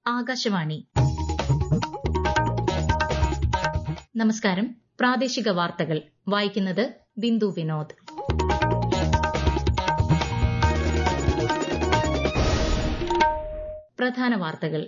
ആകാശവാണി നമസ്കാരം പ്രാദേശിക വാർത്തകൾ വായിക്കുന്നത് ബിന്ദു വിനോദ് പ്രധാന വാർത്തകൾ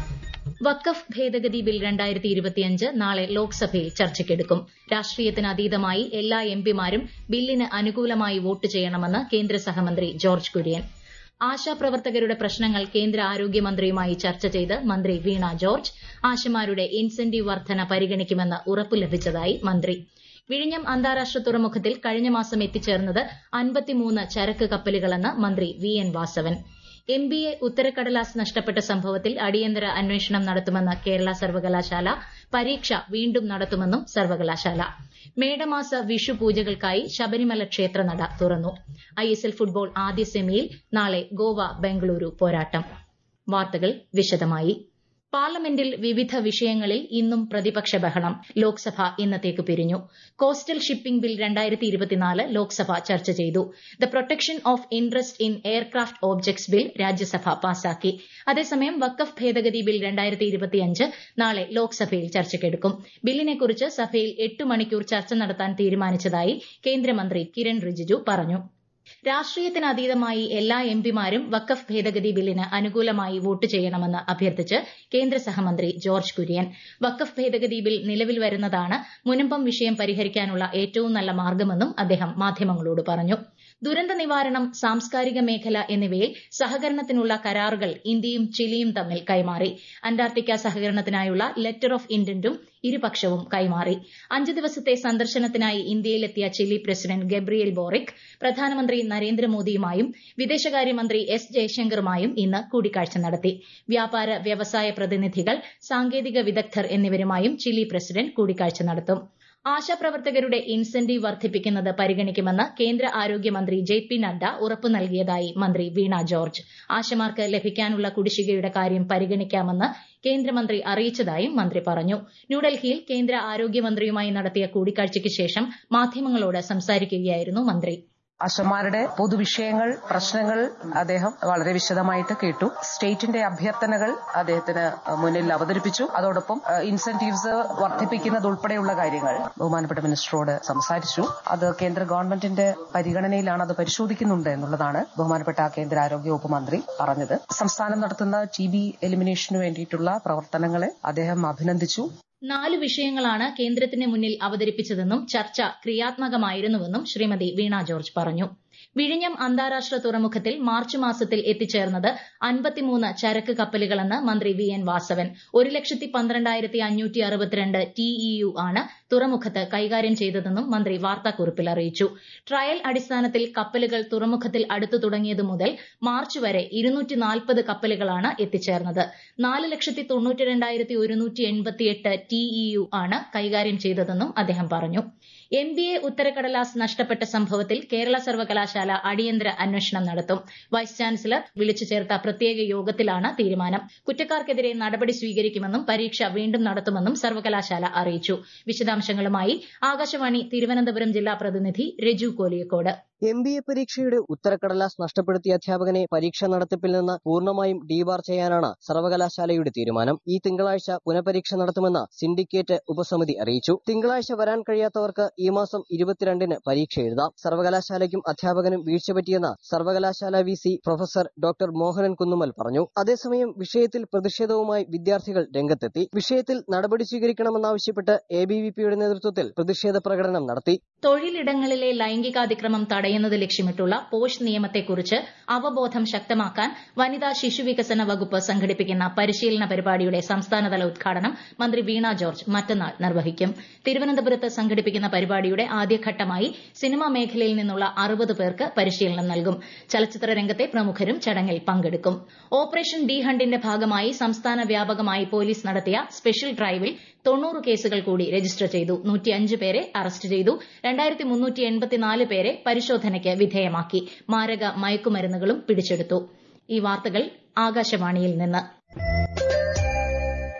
വഖഫ് ഭേദഗതി ബിൽ രണ്ടായിരത്തി ഇരുപത്തിയഞ്ച് നാളെ ലോക്സഭയിൽ ചർച്ചയ്ക്കെടുക്കും രാഷ്ട്രീയത്തിന് അതീതമായി എല്ലാ എംപിമാരും ബില്ലിന് അനുകൂലമായി വോട്ട് ചെയ്യണമെന്ന് കേന്ദ്ര സഹമന്ത്രി ജോർജ് കുര്യൻ ആശാപ്രവർത്തകരുടെ പ്രശ്നങ്ങൾ കേന്ദ്ര ആരോഗ്യമന്ത്രിയുമായി ചർച്ച ചെയ്ത് മന്ത്രി വീണ ജോർജ് ആശമാരുടെ ഇൻസെന്റീവ് വർധന പരിഗണിക്കുമെന്ന് ഉറപ്പു ലഭിച്ചതായി മന്ത്രി വിഴിഞ്ഞം അന്താരാഷ്ട്ര തുറമുഖത്തിൽ കഴിഞ്ഞ മാസം എത്തിച്ചേർന്നത് അൻപത്തിമൂന്ന് ചരക്ക് കപ്പലുകളെന്ന് മന്ത്രി V N Vasavan M B A ഉത്തരക്കടലാസ് നഷ്ടപ്പെട്ട സംഭവത്തിൽ അടിയന്തര അന്വേഷണം നടത്തുമെന്ന് കേരള സർവകലാശാല പരീക്ഷ വീണ്ടും നടത്തുമെന്നും സർവകലാശാല മേടമാസ വിഷു പൂജകൾക്കായി ശബരിമല ക്ഷേത്രനട തുറന്നു ഐഎസ്എൽ ഫുട്ബോൾ ആദ്യ സെമിയിൽ നാളെ ഗോവ ബംഗളൂരു പോരാട്ടം വാർത്തകൾ വിശദമായി പാർലമെന്റിൽ വിവിധ വിഷയങ്ങളിൽ ഇന്നും പ്രതിപക്ഷ ബഹളം ലോക്സഭ ഇന്നത്തേക്ക് പിരിഞ്ഞു കോസ്റ്റൽ ഷിപ്പിംഗ് ബിൽ രണ്ടായിരത്തി ഇരുപത്തിനാല് ലോക്സഭ ചർച്ച ചെയ്തു the protection of interest in aircraft objects bill Rajya Sabha പാസാക്കി അതേസമയം വക്കഫ് ഭേദഗതി ബിൽ രണ്ടായിരത്തി ഇരുപത്തിയഞ്ച് നാളെ ലോക്സഭയിൽ ചർച്ചയ്ക്കെടുക്കും ബില്ലിനെക്കുറിച്ച് സഭയിൽ എട്ട് മണിക്കൂർ ചർച്ച നടത്താൻ തീരുമാനിച്ചതായി കേന്ദ്രമന്ത്രി കിരൺ റിജിജു പറഞ്ഞു രാഷ്ട്രീയത്തിന് അതീതമായി എല്ലാ എംപിമാരും വക്കഫ് ഭേദഗതി ബില്ലിന് അനുകൂലമായി വോട്ട് ചെയ്യണമെന്ന് അഭ്യർത്ഥിച്ച് കേന്ദ്ര സഹമന്ത്രി ജോർജ് കുര്യൻ വക്കഫ് ഭേദഗതി ബിൽ നിലവിൽ വരുന്നതാണ് മുനമ്പം വിഷയം പരിഹരിക്കാനുള്ള ഏറ്റവും നല്ല മാർഗ്ഗമെന്നും അദ്ദേഹം മാധ്യമങ്ങളോട് പറഞ്ഞു ദുരന്ത നിവാരണം സാംസ്കാരിക മേഖല എന്നിവയിൽ സഹകരണത്തിനുള്ള കരാറുകൾ ഇന്ത്യയും ചിലിയും തമ്മിൽ കൈമാറി അന്റാർട്ടിക്ക സഹകരണത്തിനായുള്ള ലെറ്റർ ഓഫ് ഇന്റന്റും ഇരുപക്ഷവും കൈമാറി അഞ്ച് ദിവസത്തെ സന്ദർശനത്തിനായി ഇന്ത്യയിലെത്തിയ ചിലി പ്രസിഡന്റ് ഗബ്രിയേൽ ബോറിക് പ്രധാനമന്ത്രി നരേന്ദ്രമോദിയുമായും വിദേശകാര്യമന്ത്രി എസ് ജയശങ്കറുമായും ഇന്ന് കൂടിക്കാഴ്ച നടത്തി വ്യാപാര വ്യവസായ പ്രതിനിധികൾ സാങ്കേതിക വിദഗ്ധർ എന്നിവരുമായും ചിലി പ്രസിഡന്റ് കൂടിക്കാഴ്ച നടത്തും ആശാപ്രവർത്തകരുടെ ഇൻസെന്റീവ് വർദ്ധിപ്പിക്കുന്നത് പരിഗണിക്കുമെന്ന് കേന്ദ്ര ആരോഗ്യമന്ത്രി ജെ പി നദ്ദ ഉറപ്പു നൽകിയതായി മന്ത്രി വീണ ജോർജ് ആശമാർക്ക് ലഭിക്കാനുള്ള കുടിശ്ശികയുടെ കാര്യം പരിഗണിക്കാമെന്ന് കേന്ദ്രമന്ത്രി അറിയിച്ചതായും മന്ത്രി പറഞ്ഞു ന്യൂഡൽഹിയിൽ കേന്ദ്ര ആരോഗ്യമന്ത്രിയുമായി നടത്തിയ കൂടിക്കാഴ്ചയ്ക്ക് ശേഷം മാധ്യമങ്ങളോട് സംസാരിക്കുകയായിരുന്നു മന്ത്രി അശമാരുടെ പൊതുവിഷയങ്ങൾ പ്രശ്നങ്ങൾ അദ്ദേഹം വളരെ വിശദമായിട്ട് കേട്ടു സ്റ്റേറ്റിന്റെ അഭ്യർത്ഥനകൾ അദ്ദേഹത്തിന് മുന്നിൽ അവതരിപ്പിച്ചു അതോടൊപ്പം ഇൻസെന്റീവ്സ് വർദ്ധിപ്പിക്കുന്നത് ഉൾപ്പെടെയുള്ള കാര്യങ്ങൾ ബഹുമാനപ്പെട്ട മിനിസ്റ്ററോട് സംസാരിച്ചു അത് കേന്ദ്ര ഗവൺമെന്റിന്റെ പരിഗണനയിലാണ് അത് പരിശോധിക്കുന്നുണ്ട് എന്നുള്ളതാണ് ബഹുമാനപ്പെട്ട കേന്ദ്ര ആരോഗ്യ വകുപ്പ് മന്ത്രി പറഞ്ഞത് സംസ്ഥാനം നടത്തുന്ന ടി ബി എലിമിനേഷന് വേണ്ടിയിട്ടുള്ള പ്രവർത്തനങ്ങളെ അദ്ദേഹം അഭിനന്ദിച്ചു നാല് വിഷയങ്ങളാണ് കേന്ദ്രത്തിന് മുന്നിൽ അവതരിപ്പിച്ചതെന്നും ചർച്ച ക്രിയാത്മകമായിരുന്നുവെന്നും ശ്രീമതി വീണ ജോർജ് പറഞ്ഞു വിഴിഞ്ഞം അന്താരാഷ്ട്ര തുറമുഖത്തിൽ മാർച്ച് മാസത്തിൽ എത്തിച്ചേർന്നത് അൻപത്തിമൂന്ന് ചരക്ക് കപ്പലുകളെന്ന് മന്ത്രി വി എൻ വാസവൻ ഒരു ലക്ഷത്തി പന്ത്രണ്ടായിരത്തി അഞ്ഞൂറ്റി അറുപത്തിരണ്ട് ടിഇയു ആണ് തുറമുഖത്ത് കൈകാര്യം ചെയ്തതെന്നും മന്ത്രി വാർത്താക്കുറിപ്പിൽ അറിയിച്ചു ട്രയൽ അടിസ്ഥാനത്തിൽ കപ്പലുകൾ തുറമുഖത്തിൽ അടുത്തു തുടങ്ങിയതു മുതൽ മാർച്ച് വരെ ഇരുന്നൂറ്റി നാൽപ്പത് കപ്പലുകളാണ് എത്തിച്ചേർന്നത് നാല് ലക്ഷത്തി തൊണ്ണൂറ്റി രണ്ടായിരത്തി ഒരുന്നൂറ്റി എൺപത്തിയെട്ട് ടിഇയു ആണ് കൈകാര്യം ചെയ്തതെന്നും അദ്ദേഹം പറഞ്ഞു എം ബി എ ഉത്തരക്കടലാസ് നഷ്ടപ്പെട്ട സംഭവത്തിൽ കേരള സർവകലാശാല അടിയന്തര അന്വേഷണം നടത്തും വൈസ് ചാൻസലർ വിളിച്ചു ചേർത്ത പ്രത്യേക യോഗത്തിലാണ് തീരുമാനം കുറ്റക്കാർക്കെതിരെ നടപടി സ്വീകരിക്കുമെന്നും പരീക്ഷ വീണ്ടും നടത്തുമെന്നും സർവകലാശാല അറിയിച്ചു വിശദാംശങ്ങളുമായി ആകാശവാണി തിരുവനന്തപുരം ജില്ലാ പ്രതിനിധി Raju Koliyakode M B A പരീക്ഷയുടെ ഉത്തരക്കടലാസ് നഷ്ടപ്പെടുത്തിയ അധ്യാപകനെ പരീക്ഷ നടത്തിപ്പിൽ നിന്ന് പൂർണ്ണമായും ഡീബാർ ചെയ്യാനാണ് സർവകലാശാലയുടെ തീരുമാനം ഈ തിങ്കളാഴ്ച പുനഃപരീക്ഷ നടത്തുമെന്ന് സിൻഡിക്കേറ്റ് ഉപസമിതി അറിയിച്ചു തിങ്കളാഴ്ച വരാൻ കഴിയാത്തവർക്ക് ഈ മാസം ഇരുപത്തിരണ്ടിന് പരീക്ഷ എഴുതാം സർവകലാശാലയ്ക്കും അധ്യാപകനും വീഴ്ച പറ്റിയെന്ന് സർവകലാശാല V C professor doctor Mohanan Kunnummal പറഞ്ഞു അതേസമയം വിഷയത്തിൽ പ്രതിഷേധവുമായി വിദ്യാർത്ഥികൾ രംഗത്തെത്തി വിഷയത്തിൽ നടപടി സ്വീകരിക്കണമെന്നാവശ്യപ്പെട്ട് എ ബി വി പിയുടെ നേതൃത്വത്തിൽ പ്രതിഷേധ പ്രകടനം നടത്തി തൊഴിലിടങ്ങളിലെ ലൈംഗികാതിക്രമം തടയുന്നത് ലക്ഷ്യമിട്ടുള്ള പോഷ് നിയമത്തെക്കുറിച്ച് അവബോധം ശക്തമാക്കാൻ വനിതാ ശിശുവികസന വകുപ്പ് സംഘടിപ്പിക്കുന്ന പരിശീലന പരിപാടിയുടെ സംസ്ഥാനതല ഉദ്ഘാടനം മന്ത്രി വീണ ജോർജ് മറ്റന്നാൾ നിർവഹിക്കും തിരുവനന്തപുരത്ത് സംഘടിപ്പിക്കുന്ന പരിപാടിയുടെ ആദ്യഘട്ടമായി സിനിമാ മേഖലയിൽ നിന്നുള്ള അറുപത് പേർക്ക് പരിശീലനം നൽകും ചലച്ചിത്ര രംഗത്തെ പ്രമുഖരും ചടങ്ങിൽ പങ്കെടുക്കും ഓപ്പറേഷൻ ഡി ഹണ്ടിന്റെ ഭാഗമായി സംസ്ഥാന വ്യാപകമായി പോലീസ് നടത്തിയ സ്പെഷ്യൽ ഡ്രൈവിൽ തൊണ്ണൂറ് കേസുകൾ കൂടി രജിസ്റ്റർ ചെയ്തു നൂറ്റിയഞ്ച് പേരെ അറസ്റ്റ് ചെയ്തു രണ്ടായിരത്തി മുന്നൂറ്റി എൺപത്തിനാല് പേരെ പരിശോധനയ്ക്ക് വിധേയമാക്കി മാരക മയക്കുമരുന്നുകളും പിടിച്ചെടുത്തു ഈ വാർത്തകൾ ആകാശവാണിയിൽ നിന്ന്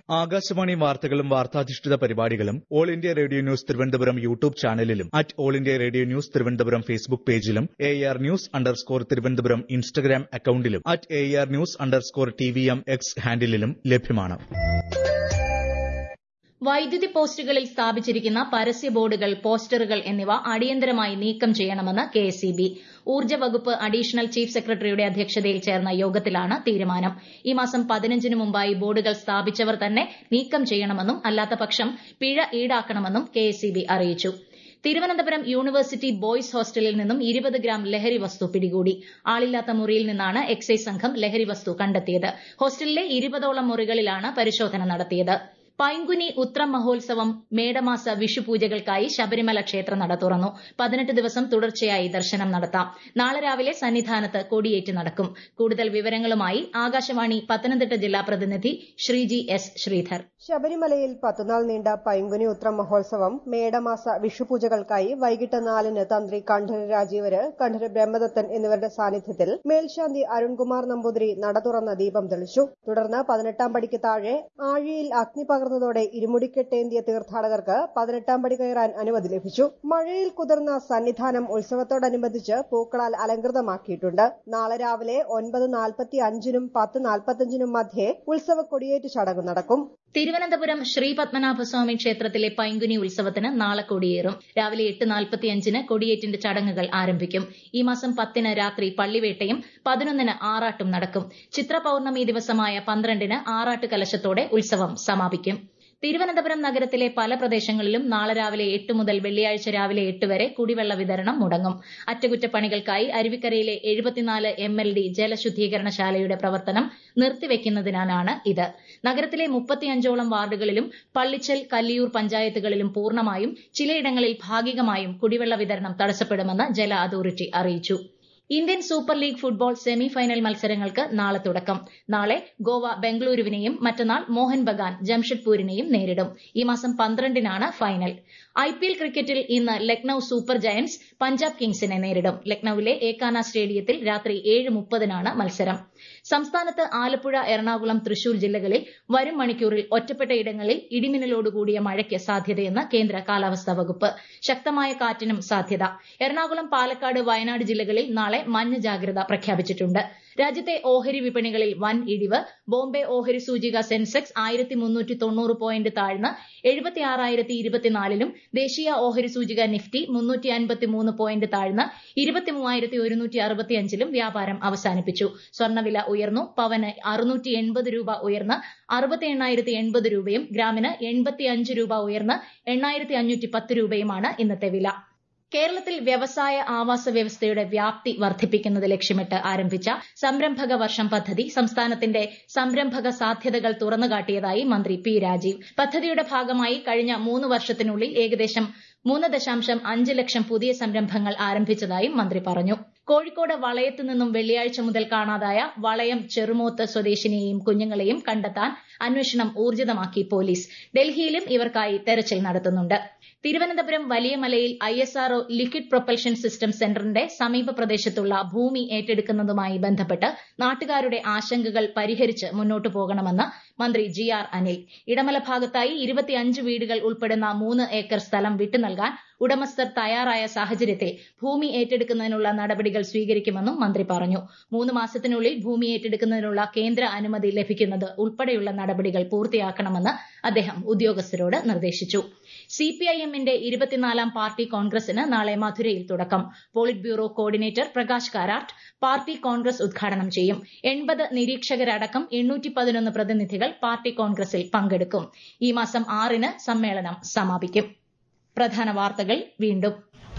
ആകാശവാണി വാർത്തകളും വാർത്താധിഷ്ഠിത പരിപാടികളും all India radio news Thiruvananthapuram YouTube ചാനലിലും at all India radio news Thiruvananthapuram Facebook പേജിലും A R news underscore Thiruvananthapuram Instagram അക്കൌണ്ടിലും at A R news underscore T V M X ഹാൻഡിലും ലഭ്യമാണ് വൈദ്യുതി പോസ്റ്റുകളിൽ സ്ഥാപിച്ചിരിക്കുന്ന പരസ്യ ബോർഡുകൾ പോസ്റ്ററുകൾ എന്നിവ അടിയന്തരമായി നീക്കം ചെയ്യണമെന്ന് കെഎസ്ഇബി ഊർജ്ജ വകുപ്പ് അഡീഷണൽ ചീഫ് സെക്രട്ടറിയുടെ അധ്യക്ഷതയിൽ ചേർന്ന യോഗത്തിലാണ് തീരുമാനം ഈ മാസം പതിനഞ്ചിന് മുമ്പായി ബോർഡുകൾ സ്ഥാപിച്ചവർ തന്നെ നീക്കം ചെയ്യണമെന്നും അല്ലാത്തപക്ഷം പിഴ ഈടാക്കണമെന്നും കെഎസ്ഇബി അറിയിച്ചു തിരുവനന്തപുരം യൂണിവേഴ്സിറ്റി ബോയ്സ് ഹോസ്റ്റലിൽ നിന്നും ഇരുപത് ഗ്രാം ലഹരി വസ്തു പിടികൂടി ആളില്ലാത്ത മുറിയിൽ നിന്നാണ് എക്സൈസ് സംഘം ലഹരി വസ്തു കണ്ടെത്തിയത് ഹോസ്റ്റലിലെ ഇരുപതോളം മുറികളിലാണ് പരിശോധന നടത്തിയത് പൈങ്കുനി ഉത്രം മഹോത്സവം മേടമാസ വിഷുപൂജകൾക്കായി ശബരിമല ക്ഷേത്ര നട തുറന്നു പതിനെട്ട് ദിവസം തുടർച്ചയായി ദർശനം നടത്താം നാളെ രാവിലെ സന്നിധാനത്ത് കൊടിയേറ്റ് നടക്കും കൂടുതൽ വിവരങ്ങളുമായി ആകാശവാണി പത്തനംതിട്ട ജില്ലാ പ്രതിനിധി ശ്രീജി എസ് ശ്രീധർ ശബരിമലയിൽ പത്തുനാൾ നീണ്ട പൈങ്കുനി ഉത്രം മഹോത്സവം മേടമാസ വിഷുപൂജകൾക്കായി വൈകിട്ട് നാലിന് തന്ത്രി കണ്ഠര രാജീവര് കണ്ഠര ബ്രഹ്മദത്തൻ എന്നിവരുടെ സാന്നിധ്യത്തിൽ മേൽശാന്തി അരുൺകുമാർ നമ്പൂതിരി നട തുറന്ന ദീപം തെളിച്ചു തുടർന്ന് പതിനെട്ടാം പടിക്ക് താഴെ ആഴിയിൽ അഗ്നി പകർന്നതോടെ ഇരുമുടിക്കെട്ടേന്തിയ തീർത്ഥാടകർക്ക് പതിനെട്ടാം പടി കയറാൻ അനുമതി ലഭിച്ചു മഴയിൽ കുതിർന്ന സന്നിധാനം ഉത്സവത്തോടനുബന്ധിച്ച് പൂക്കളാൽ അലങ്കൃതമാക്കിയിട്ടുണ്ട് നാളെ രാവിലെ ഒൻപത് നാൽപ്പത്തി അഞ്ചിനും പത്ത് നാൽപ്പത്തിയഞ്ചിനും മധ്യേ ഉത്സവ കൊടിയേറ്റ് ചടങ്ങ് നടക്കും തിരുവനന്തപുരം ശ്രീ പത്മനാഭസ്വാമി ക്ഷേത്രത്തിലെ പൈങ്കുനി ഉത്സവത്തിന് നാളെ കൊടിയേറും രാവിലെ എട്ട് നാൽപ്പത്തിയഞ്ചിന് കൊടിയേറ്റിന്റെ ചടങ്ങുകൾ ആരംഭിക്കും ഈ മാസം പത്തിന് രാത്രി പള്ളിവേട്ടയും പതിനൊന്നിന് ആറാട്ടും നടക്കും ചിത്ര പൌർണമി ദിവസമായ പന്ത്രണ്ടിന് ആറാട്ട് കലശത്തോടെ ഉത്സവം സമാപിക്കും തിരുവനന്തപുരം നഗരത്തിലെ പല പ്രദേശങ്ങളിലും നാളെ രാവിലെ എട്ട് മുതൽ വെള്ളിയാഴ്ച രാവിലെ എട്ട് വരെ കുടിവെള്ള വിതരണം മുടങ്ങും അറ്റകുറ്റപ്പണികൾക്കായി അരുവിക്കരയിലെ എഴുപത്തിനാല് എം എൽ ഡി ജലശുദ്ധീകരണശാലയുടെ പ്രവർത്തനം നിർത്തിവെക്കുന്നതിനാലാണ് ഇത് നഗരത്തിലെ മുപ്പത്തിയഞ്ചോളം വാർഡുകളിലും പള്ളിച്ചൽ കല്ലിയൂർ പഞ്ചായത്തുകളിലും പൂർണ്ണമായും ചിലയിടങ്ങളിൽ ഭാഗികമായും കുടിവെള്ള വിതരണം തടസ്സപ്പെടുമെന്ന് ജല അതോറിറ്റി അറിയിച്ചു Indian super league football semi final മത്സരങ്ങൾക്ക് നാളെ തുടക്കം നാളെ ഗോവ ബംഗളൂരുവിനെയും മറ്റന്നാൾ മോഹൻ ബഗാൻ ജംഷഡ്പൂരിനെയും നേരിടും ഈ മാസം പന്ത്രണ്ടിനാണ് ഫൈനൽ ഐ പി എൽ ക്രിക്കറ്റിൽ ഇന്ന് ലക്നൌ സൂപ്പർ ജയന്റ്സ് പഞ്ചാബ് കിങ്സിനെ നേരിടും ലക്നൌവിലെ ഏക്കാന സ്റ്റേഡിയത്തിൽ രാത്രി ഏഴ് മുപ്പതിനാണ് മത്സരം സംസ്ഥാനത്ത് ആലപ്പുഴ എറണാകുളം തൃശൂർ ജില്ലകളിൽ വരും മണിക്കൂറിൽ ഒറ്റപ്പെട്ട ഇടങ്ങളിൽ ഇടിമിന്നലോടുകൂടിയ മഴയ്ക്ക് സാധ്യതയെന്ന് കേന്ദ്ര കാലാവസ്ഥാ വകുപ്പ് ശക്തമായ കാറ്റിനും സാധ്യത എറണാകുളം പാലക്കാട് വയനാട് ജില്ലകളിൽ നാളെ മഞ്ഞ ജാഗ്രത പ്രഖ്യാപിച്ചിട്ടുണ്ട് രാജ്യത്തെ ഓഹരി വിപണികളിൽ വൻ ഇടിവ് ബോംബെ ഓഹരി സൂചിക സെൻസെക്സ് ആയിരത്തി മുന്നൂറ്റി തൊണ്ണൂറ് പോയിന്റ് താഴ്ന്ന് എഴുപത്തി ആറായിരത്തി ഇരുപത്തിനാലിലും ദേശീയ ഓഹരി സൂചിക നിഫ്റ്റി മുന്നൂറ്റി അൻപത്തി മൂന്ന് പോയിന്റ് താഴ്ന്ന് ഇരുപത്തി മൂവായിരത്തി ഒരുന്നൂറ്റി അറുപത്തിയഞ്ചിലും വ്യാപാരം അവസാനിപ്പിച്ചു സ്വർണ്ണവില ഉയർന്നു പവന് അറുന്നൂറ്റി എൺപത് രൂപ ഉയർന്ന് അറുപത്തി എണ്ണായിരത്തി എൺപത് രൂപയും ഗ്രാമിന് എൺപത്തിയഞ്ച് രൂപ ഉയർന്ന് എണ്ണായിരത്തി അഞ്ഞൂറ്റി പത്ത് രൂപയുമാണ് ഇന്നത്തെ വില കേരളത്തിൽ വ്യവസായ ആവാസ വ്യവസ്ഥയുടെ വ്യാപ്തി വർദ്ധിപ്പിക്കുന്നത് ലക്ഷ്യമിട്ട് ആരംഭിച്ച സംരംഭക വർഷം പദ്ധതി സംസ്ഥാനത്തിന്റെ സംരംഭക സാധ്യതകൾ തുറന്നുകാട്ടിയതായി മന്ത്രി പി രാജീവ് പദ്ധതിയുടെ ഭാഗമായി കഴിഞ്ഞ മൂന്ന് വർഷത്തിനുള്ളിൽ ഏകദേശം മൂന്ന് ദശാംശം അഞ്ച് ലക്ഷം പുതിയ സംരംഭങ്ങൾ ആരംഭിച്ചതായും മന്ത്രി പറഞ്ഞു കോഴിക്കോട് വളയത്തു നിന്നും വെള്ളിയാഴ്ച മുതൽ കാണാതായ വളയം ചെറുമോത്ത് സ്വദേശിനിയെയും കുഞ്ഞുങ്ങളെയും കണ്ടെത്താൻ അന്വേഷണം ഊർജിതമാക്കി പോലീസ് ഡൽഹിയിലും ഇവർക്കായി തെരച്ചിൽ നടത്തുന്നുണ്ട് തിരുവനന്തപുരം വലിയമലയിൽ I S R O liquid propulsion system സെന്ററിന്റെ സമീപ പ്രദേശത്തുള്ള ഭൂമി ഏറ്റെടുക്കുന്നതുമായി ബന്ധപ്പെട്ട് നാട്ടുകാരുടെ ആശങ്കകൾ പരിഹരിച്ച് മുന്നോട്ടു പോകണമെന്ന് മന്ത്രി ജി ആർ അനിൽ ഇടമല ഭാഗത്തായി ഇരുപത്തിയഞ്ച് വീടുകൾ ഉൾപ്പെടുന്ന മൂന്ന് ഏക്കർ സ്ഥലം വിട്ടുനൽകാൻ ഉടമസ്ഥർ തയ്യാറായ സാഹചര്യത്തിൽ ഭൂമി ഏറ്റെടുക്കുന്നതിനുള്ള നടപടികൾ സ്വീകരിക്കുമെന്നും മന്ത്രി പറഞ്ഞു മൂന്ന് മാസത്തിനുള്ളിൽ ഭൂമി ഏറ്റെടുക്കുന്നതിനുള്ള കേന്ദ്ര അനുമതി ലഭിക്കുന്നത് ഉൾപ്പെടെയുള്ള നടപടികൾ പൂർത്തിയാക്കണമെന്ന് അദ്ദേഹം ഉദ്യോഗസ്ഥരോട് നിർദ്ദേശിച്ചു സിപിഐഎമ്മിന്റെ ഇരുപത്തിനാലാം പാർട്ടി കോൺഗ്രസിന് നാളെ മധുരയിൽ തുടക്കം polit bureau coordinator Prakash Karat party congress ഉദ്ഘാടനം ചെയ്യും എൺപത് നിരീക്ഷകരടക്കം എണ്ണൂറ്റി പതിനൊന്ന് പ്രതിനിധികൾ പാർട്ടി കോൺഗ്രസിൽ പങ്കെടുക്കും ഈ മാസം ആറിന് സമ്മേളനം സമാപിക്കും പ്രധാന വാർത്തകൾ വീണ്ടും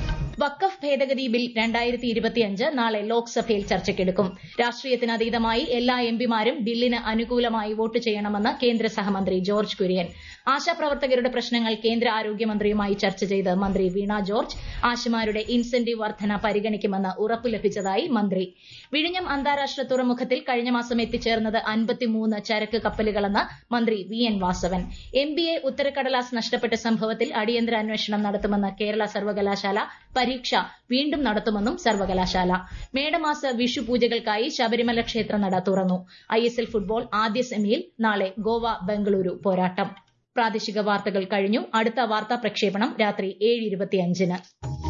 വഖഫ് ഭേദഗതി ബിൽ രണ്ടായിരത്തി ഇരുപത്തിയഞ്ച് നാളെ ലോക്സഭയിൽ ചർച്ചയ്ക്കെടുക്കും രാഷ്ട്രീയത്തിനതീതമായി എല്ലാ എംപിമാരും ബില്ലിന് അനുകൂലമായി വോട്ട് ചെയ്യണമെന്ന് കേന്ദ്ര സഹമന്ത്രി ജോർജ് കുര്യൻ ആശാപ്രവർത്തകരുടെ പ്രശ്നങ്ങൾ കേന്ദ്ര ആരോഗ്യമന്ത്രിയുമായി ചർച്ച ചെയ്ത് മന്ത്രി വീണ ജോർജ് ആശമാരുടെ ഇൻസെന്റീവ് വർധന പരിഗണിക്കുമെന്ന് ഉറപ്പു ലഭിച്ചതായി മന്ത്രി വിഴിഞ്ഞം അന്താരാഷ്ട്ര തുറമുഖത്തിൽ കഴിഞ്ഞ മാസം എത്തിച്ചേർന്നത് അൻപത്തിമൂന്ന് ചരക്ക് കപ്പലുകളെന്ന് മന്ത്രി V N Vasavan M B A ഉത്തരക്കടലാസ് നഷ്ടപ്പെട്ട സംഭവത്തിൽ അടിയന്തര അന്വേഷണം നടത്തുമെന്ന് കേരള സർവകലാശാല പരീക്ഷ വീണ്ടും നടത്തുമെന്നും സർവകലാശാല മേടമാസ വിഷു പൂജകൾക്കായി ശബരിമല ക്ഷേത്രനട തുറന്നു ഐ എസ് എൽ ഫുട്ബോൾ ആദ്യ സെമിയിൽ നാളെ ഗോവ ബംഗളൂരു പോരാട്ടം പ്രാദേശിക വാർത്തകൾ കഴിഞ്ഞു അടുത്ത വാർത്താ പ്രക്ഷേപണം രാത്രി ഏഴ് ഇരുപത്തിയഞ്ചിന്